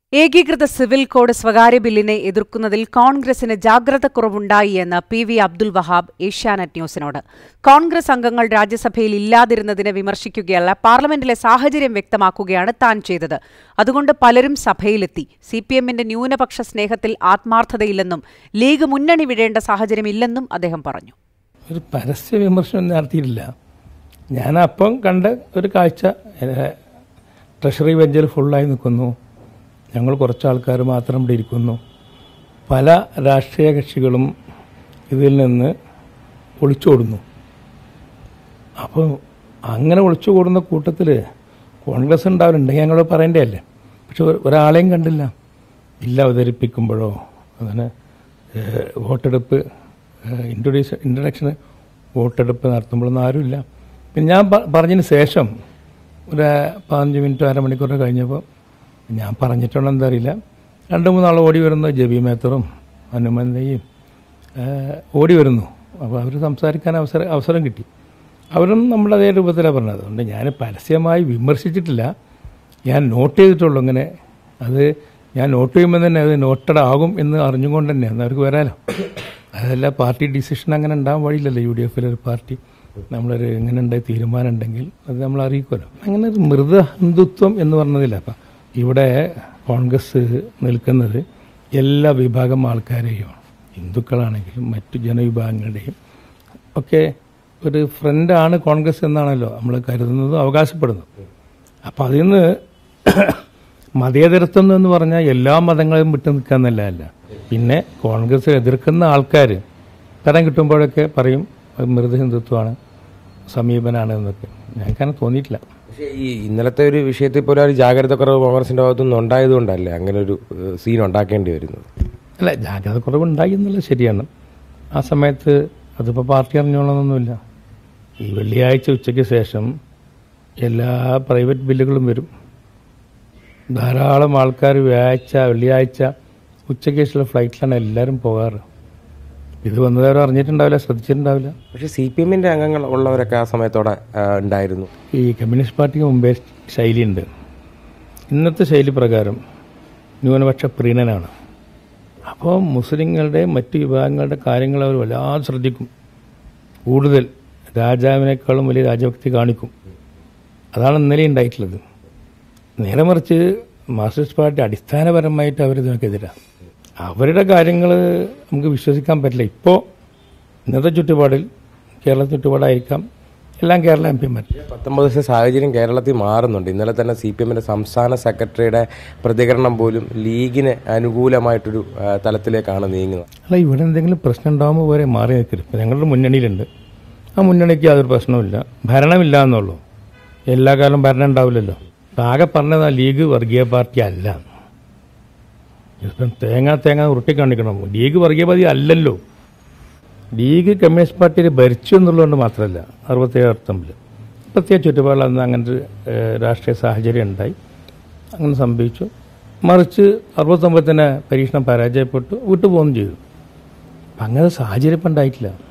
ഏകീകൃത civil code സ്വകാര്യ ബില്ലിനെ എതിർക്കുന്നതിൽ കോൺഗ്രസിന് ജാഗ്രതക്കുറവുണ്ടായി എന്ന് പി വി അബ്ദുൽ വഹാബ് ഏഷ്യാനെറ്റ് ന്യൂസിനോട് കോൺഗ്രസ് അംഗങ്ങൾ രാജ്യസഭയിൽ ഇല്ലാതിരുന്നതിനെ വിമർശിക്കുകയല്ല പാർലമെന്റിലെ സാഹചര്യം വ്യക്തമാക്കുകയാണ് താൻ ചെയ്തത് അതുകൊണ്ട് പലരും സഭയിലെത്തി സി പി എമ്മിന്റെ ന്യൂനപക്ഷ സ്നേഹത്തിൽ ആത്മാർത്ഥതയില്ലെന്നും ലീഗ് മുന്നണി വിടേണ്ട സാഹചര്യമില്ലെന്നും അദ്ദേഹം പറഞ്ഞു ഒരു പരസ്യ വിമർശനം നടത്തിയിട്ടില്ല ഞാൻ അപ്പം കണ്ട ഒരു കാഴ്ച ഏഹ്, ട്രഷറി ബെഞ്ചിൽ ഫുള്ളായി നിൽക്കുന്നു ഞങ്ങൾ കുറച്ച് ആൾക്കാർ മാത്രം ഇവിടെ ഇരിക്കുന്നു പല രാഷ്ട്രീയ കക്ഷികളും ഇതിൽ നിന്ന് ഒളിച്ചോടുന്നു അപ്പോൾ അങ്ങനെ ഒളിച്ചുകൂടുന്ന കൂട്ടത്തിൽ കോൺഗ്രസ് ഉണ്ടാവലുണ്ടെങ്കിൽ ഞങ്ങൾ പറയേണ്ടതല്ലേ പക്ഷെ ഒരു- ഒരാളെയും കണ്ടില്ല ഇല്ല അവതരിപ്പിക്കുമ്പോഴോ അങ്ങനെ ഏഹ്, വോട്ടെടുപ്പ് ഇൻട്രൊഡ്യൂസ് ഇൻട്രഡക്ഷന് വോട്ടെടുപ്പ് നടത്തുമ്പോഴൊന്നും ആരുമില്ല പിന്നെ ഞാൻ പ- പറഞ്ഞതിന് ശേഷം ഒരു പതിനഞ്ച് മിനിറ്റ് അരമണിക്കൂർ കഴിഞ്ഞപ്പോൾ ഞാൻ പറഞ്ഞിട്ടുള്ള എന്താ അറിയില്ല രണ്ട് മൂന്നാൾ ഓടി വരുന്നു ജബി മേത്തറും ഹനുമന്തയും ഓടി വരുന്നു അപ്പോൾ അവർ സംസാരിക്കാൻ അവസരം അവസരം കിട്ടി അവരും നമ്മുടെ അതേ രൂപത്തിലാണ് പറഞ്ഞത് അതുകൊണ്ട് ഞാൻ പരസ്യമായി വിമർശിച്ചിട്ടില്ല ഞാൻ നോട്ട് ചെയ്തിട്ടുള്ളൂ ഇങ്ങനെ അത് ഞാൻ നോട്ട് ചെയ്യുമ്പോൾ തന്നെ അത് നോട്ടഡ് ആകും എന്ന് അറിഞ്ഞുകൊണ്ട് തന്നെ അന്ന് അവർക്ക് വരാലോ അതല്ല പാർട്ടി ഡിസിഷൻ അങ്ങനെ ഉണ്ടാകാൻ വഴിയില്ലല്ലോ യു ഡി എഫിലൊരു പാർട്ടി നമ്മളൊരു ഇങ്ങനെ ഉണ്ടായി തീരുമാനം ഉണ്ടെങ്കിൽ അത് നമ്മൾ അറിയിക്കുമല്ലോ അങ്ങനെ ഒരു മൃദ ഹിന്ദുത്വം എന്ന് പറഞ്ഞതില്ല അപ്പം ഇവിടെ കോൺഗ്രസ് നിൽക്കുന്നത് എല്ലാ വിഭാഗം ആൾക്കാരെയും ഹിന്ദുക്കളാണെങ്കിലും മറ്റു ജനവിഭാഗങ്ങളുടെയും ഒക്കെ ഒരു ഫ്രണ്ടാണ് കോൺഗ്രസ് എന്നാണല്ലോ നമ്മൾ കരുതുന്നതും അവകാശപ്പെടുന്നതും അപ്പം അതിൽ നിന്ന് മതേതരത്വം എന്ന് പറഞ്ഞാൽ എല്ലാ മതങ്ങളെയും വിട്ടു നിൽക്കാന്നല്ല അല്ല പിന്നെ കോൺഗ്രസ് എതിർക്കുന്ന ആൾക്കാർ തരം കിട്ടുമ്പോഴൊക്കെ പറയും അത് മൃദു ഹിന്ദുത്വമാണ് സമീപനാണ് എന്നൊക്കെ ഞങ്ങൾക്കങ്ങനെ തോന്നിയിട്ടില്ല പക്ഷേ ഈ ഇന്നലത്തെ ഒരു വിഷയത്തിൽ പോലും ഒരു ജാഗ്രത കുറവ് കോൺഗ്രസിന്റെ ഭാഗത്തുനിന്ന് ഉണ്ടായതുകൊണ്ടല്ലേ അങ്ങനെ ഒരു സീൻ ഉണ്ടാക്കേണ്ടി വരുന്നത് അല്ല ജാഗ്രത കുറവുണ്ടായി എന്നുള്ളത് ശരിയാണ് ആ സമയത്ത് അതിപ്പോൾ പാർട്ടി അറിഞ്ഞോളണമെന്നൊന്നുമില്ല ഈ വെള്ളിയാഴ്ച ഉച്ചയ്ക്ക് ശേഷം എല്ലാ പ്രൈവറ്റ് ബില്ലുകളും വരും ധാരാളം ആൾക്കാർ വ്യാഴാഴ്ച വെള്ളിയാഴ്ച ഉച്ചയ്ക്ക് ശേഷമുള്ള ഫ്ലൈറ്റിലാണ് എല്ലാവരും പോകാറ് ഇത് വന്നവരും അറിഞ്ഞിട്ടുണ്ടാവില്ല ശ്രദ്ധിച്ചിട്ടുണ്ടാവില്ല പക്ഷേ സി പി എമ്മിന്റെ അംഗങ്ങൾ ഉള്ളവരൊക്കെ ആ സമയത്തോടെ ആ, ഉണ്ടായിരുന്നു ഈ കമ്മ്യൂണിസ്റ്റ് പാർട്ടിക്ക് മുമ്പേ ശൈലിയുണ്ട് ഇന്നത്തെ ശൈലി പ്രകാരം ന്യൂനപക്ഷ പ്രീണനാണ് അപ്പോൾ മുസ്ലിങ്ങളുടെ മറ്റ് വിഭാഗങ്ങളുടെ കാര്യങ്ങൾ അവർ വല്ലാതെ ശ്രദ്ധിക്കും കൂടുതൽ രാജാവിനേക്കാളും വലിയ രാജഭക്തി കാണിക്കും അതാണ് ഇന്നലെ ഉണ്ടായിട്ടുള്ളത് നേരെ മറിച്ച് മാർക്സിസ്റ്റ് പാർട്ടി അടിസ്ഥാനപരമായിട്ട് അവർ ഇതിനൊക്കെതിരാണ് അവരുടെ കാര്യങ്ങൾ നമുക്ക് വിശ്വസിക്കാൻ പറ്റില്ല ഇപ്പോൾ ഇന്നത്തെ ചുറ്റുപാടിൽ കേരള ചുറ്റുപാടായിരിക്കാം എല്ലാം കേരള എം പിമാർ പത്തൊമ്പത് ദിവസം സാഹചര്യം കേരളത്തിൽ മാറുന്നുണ്ട് ഇന്നലെ തന്നെ സി പി എമ്മിന്റെ സംസ്ഥാന സെക്രട്ടറിയുടെ പ്രതികരണം പോലും ലീഗിന് അനുകൂലമായിട്ടൊരു ആ, തലത്തിലേക്കാണ് നീങ്ങുന്നത് അല്ല ഇവിടെ എന്തെങ്കിലും പ്രശ്നം ഉണ്ടാകുമ്പോൾ വരെ മാറി നിൽക്കരുത് ഇപ്പം ഞങ്ങളുടെ മുന്നണിയിലുണ്ട് ആ മുന്നണിക്ക് യാതൊരു പ്രശ്നവുമില്ല ഭരണമില്ല എന്നുള്ളൂ എല്ലാ കാലം ഭരണം ഉണ്ടാവില്ലല്ലോ ഇപ്പം ആകെ പറഞ്ഞത് ആ ലീഗ് വർഗീയ പാർട്ടി അല്ല ഇപ്പം തേങ്ങ തേങ്ങ ഉരുട്ടി കാണിക്കണം ലീഗ് വർഗീയ പാർട്ടി അല്ലല്ലോ ലീഗ് കമ്മ്യൂണിസ്റ്റ് പാർട്ടിയിൽ ഭരിച്ചു എന്നുള്ളതുകൊണ്ട് മാത്രമല്ല അറുപത്തേഴ് അർത്ഥമില്ല പ്രത്യേക ചുറ്റുപാടിൽ അന്ന് അങ്ങനത്തെ ഒരു, ഏഹ്, രാഷ്ട്രീയ സാഹചര്യം ഉണ്ടായി അങ്ങനെ സംഭവിച്ചു മറിച്ച് അറുപത്തൊമ്പതിന് പരീക്ഷണം പരാജയപ്പെട്ടു വിട്ടുപോകുകയും ചെയ്തു അപ്പം അങ്ങനെ സാഹചര്യം ഇപ്പം ഉണ്ടായിട്ടില്ല